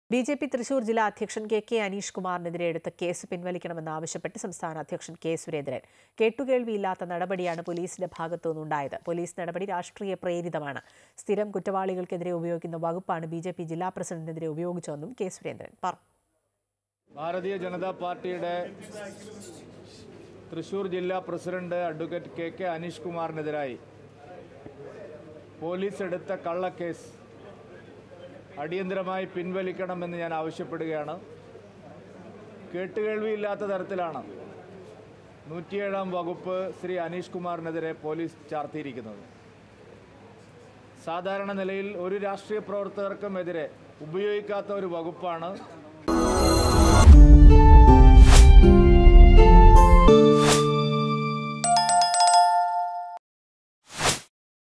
B J P Thrissur ജില്ലാ അധ്യക്ഷൻ K K Aneesh കുമാറിനെതിരെ എടുത്ത കേസ് പിൻവലിക്കണമെന്നാവശ്യപ്പെട്ട് സംസ്ഥാന അധ്യക്ഷൻ കെ സുരേന്ദ്രൻ കേട്ടുകേൾവിയില്ലാത്ത നടപടിയാണ് പോലീസിന്റെ ഭാഗത്തുനിന്നുണ്ടായത് പോലീസ് നടപടി രാഷ്ട്രീയ പ്രേരിതമാണ് സ്ഥിരം കുറ്റവാളികൾക്കെതിരെ ഉപയോഗിക്കുന്ന വകുപ്പാണ് ബി ജെ പി ജില്ലാ പ്രസിഡന്റിനെതിരെ ഉപയോഗിച്ചതെന്നും കെ സുരേന്ദ്രൻ പറഞ്ഞു ഭാരതീയ ജനതാ പാർട്ടിയുടെ തൃശൂർ ജില്ലാ president advocate K K Aneesh കുമാറിനെതിരായി പോലീസ് എടുത്ത കള്ളക്കേസ് അടിയന്തരമായി പിൻവലിക്കണമെന്ന് ഞാൻ ആവശ്യപ്പെടുകയാണ് കേട്ടുകേൾവിയില്ലാത്ത തരത്തിലാണ് നൂറ്റിയേഴാം വകുപ്പ് ശ്രീ അനീഷ് കുമാറിനെതിരെ പോലീസ് ചാർത്തിയിരിക്കുന്നത് സാധാരണ നിലയിൽ ഒരു രാഷ്ട്രീയ പ്രവർത്തകർക്കും എതിരെ ഉപയോഗിക്കാത്ത ഒരു വകുപ്പാണ്